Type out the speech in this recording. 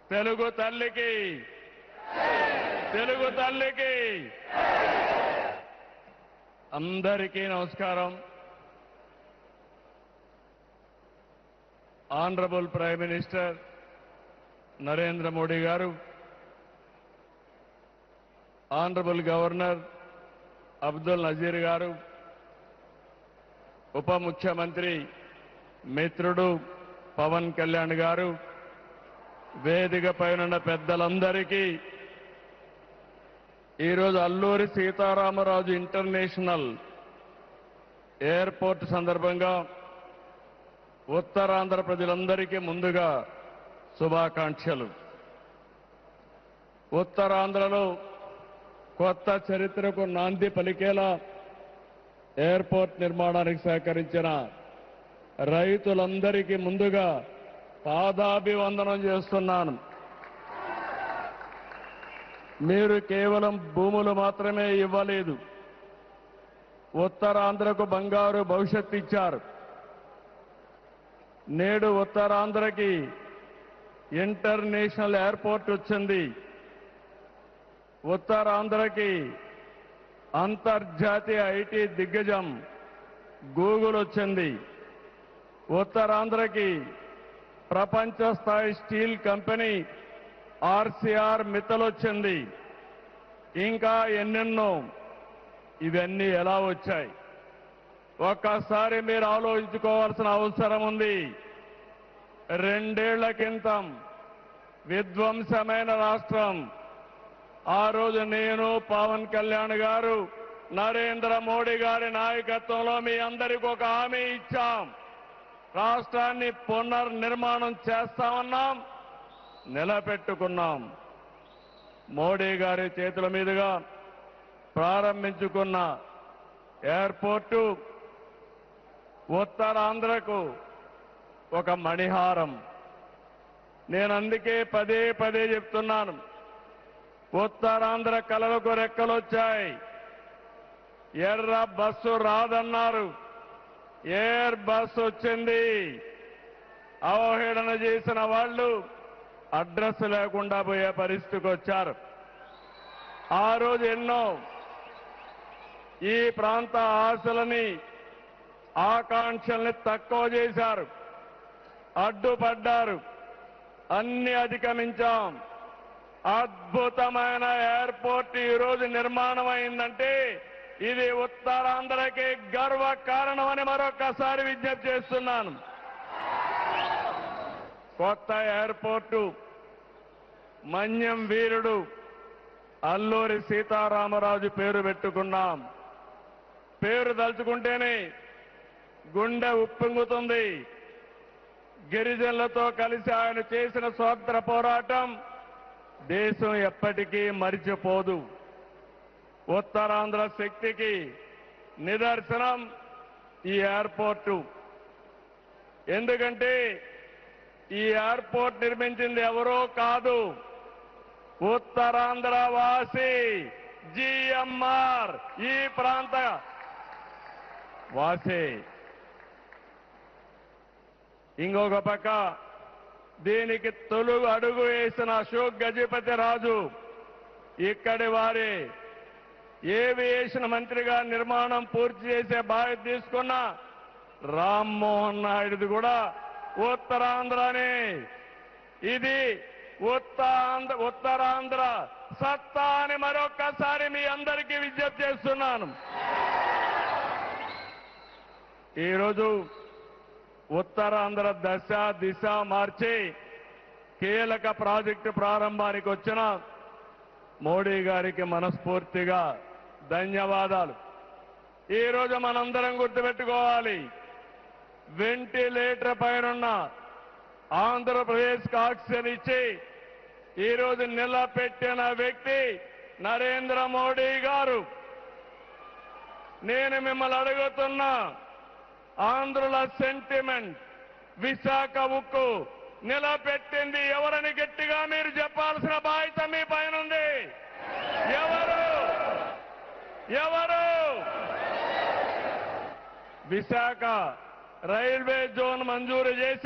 తెలుగు తల్లికి తెలుగు తల్లికి అందరికీ నమస్కారం honourable prime minister Narendra Modi garu honourable governor Abdul Nazir గారు ఉప ముఖ్యమంత్రి మిత్రుడు పవన్ కళ్యాణ్ గారు వేదిక పైన పెద్దలందరికీ ఈరోజు అల్లూరి సీతారామరాజు ఇంటర్నేషనల్ ఎయిర్పోర్ట్ సందర్భంగా ఉత్తరాంధ్ర ప్రజలందరికీ ముందుగా శుభాకాంక్షలు ఉత్తరాంధ్రలో కొత్త చరిత్రకు నాంది పలికేలా ఎయిర్పోర్ట్ నిర్మాణానికి సహకరించిన రైతులందరికీ ముందుగా పాదాభివందనం చేస్తున్నాను మీరు కేవలం భూములు మాత్రమే ఇవ్వలేదు ఉత్తరాంధ్రకు బంగారు భవిష్యత్తు ఇచ్చారు నేడు ఉత్తరాంధ్రకి ఇంటర్నేషనల్ ఎయిర్పోర్ట్ వచ్చింది ఉత్తరాంధ్రకి అంతర్జాతీయ ఐటీ దిగ్గజం గూగుల్ వచ్చింది ఉత్తరాంధ్రకి ప్రపంచ స్థాయి స్టీల్ కంపెనీ ఆర్సీఆర్ మిత్తల్ వచ్చింది ఇంకా ఎన్నెన్నో ఇవన్నీ ఎలా వచ్చాయి ఒక్కసారి మీరు ఆలోచించుకోవాల్సిన అవసరం ఉంది రెండేళ్ల క్రితం విధ్వంసమైన రాష్ట్రం ఆ రోజు నేను పవన్ కళ్యాణ్ గారు నరేంద్ర మోడీ గారి నాయకత్వంలో మీ అందరికీ ఒక హామీ ఇచ్చాం రాష్ట్రాన్ని పునర్నిర్మాణం చేస్తామన్నాం నిలబెట్టుకున్నాం మోడీ గారి చేతుల మీదుగా ప్రారంభించుకున్న ఎయిర్పోర్టు ఉత్తరాంధ్రకు ఒక మణిహారం నేను అందుకే పదే పదే చెప్తున్నాను ఉత్తరాంధ్ర కళలకు రెక్కలొచ్చాయి ఎర్ర బస్సు రాదన్నారు ఎయిర్ బస్ వచ్చింది అవహేళన చేసిన వాళ్ళు అడ్రస్ లేకుండా పోయే పరిస్థితికి వచ్చారు ఆ రోజు ఎన్నో ఈ ప్రాంత ఆశలని ఆకాంక్షల్ని తక్కువ చేశారు అడ్డుపడ్డారు అన్ని అధిగమించాం అద్భుతమైన ఎయిర్పోర్ట్ ఈ రోజు నిర్మాణం అయిందంటే ఇది ఉత్తరాంధ్రకి గర్వ కారణమని మరొకసారి విజ్ఞప్తి చేస్తున్నాను కొత్త ఎయిర్పోర్టు మన్యం వీరుడు అల్లూరి సీతారామరాజు పేరు పెట్టుకున్నాం పేరు దలుచుకుంటేనే గుండె ఉప్పొంగుతుంది గిరిజనులతో కలిసి ఆయన చేసిన స్వాతంత్ర పోరాటం దేశం ఎప్పటికీ మరిచిపోదు ఉత్తరాంధ్ర శక్తికి నిదర్శనం ఈ ఎయిర్పోర్టు ఎందుకంటే ఈ ఎయిర్పోర్ట్ నిర్మించింది ఎవరో కాదు ఉత్తరాంధ్ర వాసి జిఎంఆర్ ఈ ప్రాంత వాసి ఇంకొక పక్క దీనికి తొలుగు అడుగు వేసిన అశోక్ గజపతి రాజు ఇక్కడి వారి ఏవియేషన్ మంత్రిగా నిర్మాణం పూర్తి చేసే బాధ్యత తీసుకున్న రామ్మోహన్ నాయుడుది కూడా ఉత్తరాంధ్రనే ఇది ఉత్తరాంధ్ర ఉత్తరాంధ్ర సత్తా అని మరొక్కసారి మీ అందరికీ విజ్ఞప్తి చేస్తున్నాను ఈరోజు ఉత్తరాంధ్ర దశ దిశ మార్చి కీలక ప్రాజెక్టు ప్రారంభానికి వచ్చిన మోడీ గారికి మనస్ఫూర్తిగా ధన్యవాదాలు ఈ రోజు మనందరం గుర్తుపెట్టుకోవాలి వెంటిలేటర్ పైనున్న ఆంధ్రప్రదేశ్ ఆక్సిజన్ ఇచ్చి ఈ రోజు నిలబెట్టిన వ్యక్తి నరేంద్ర మోడీ గారు నేను మిమ్మల్ని అడుగుతున్నా ఆంధ్రుల సెంటిమెంట్ విశాఖ ఉక్కు నిలబెట్టింది ఎవరని గట్టిగా మీరు చెప్పాల్సిన బాధ్యత మీ పైన ఉంది ఎవరు ఎవరు విశాఖ రైల్వే జోన్ మంజూరు చేసి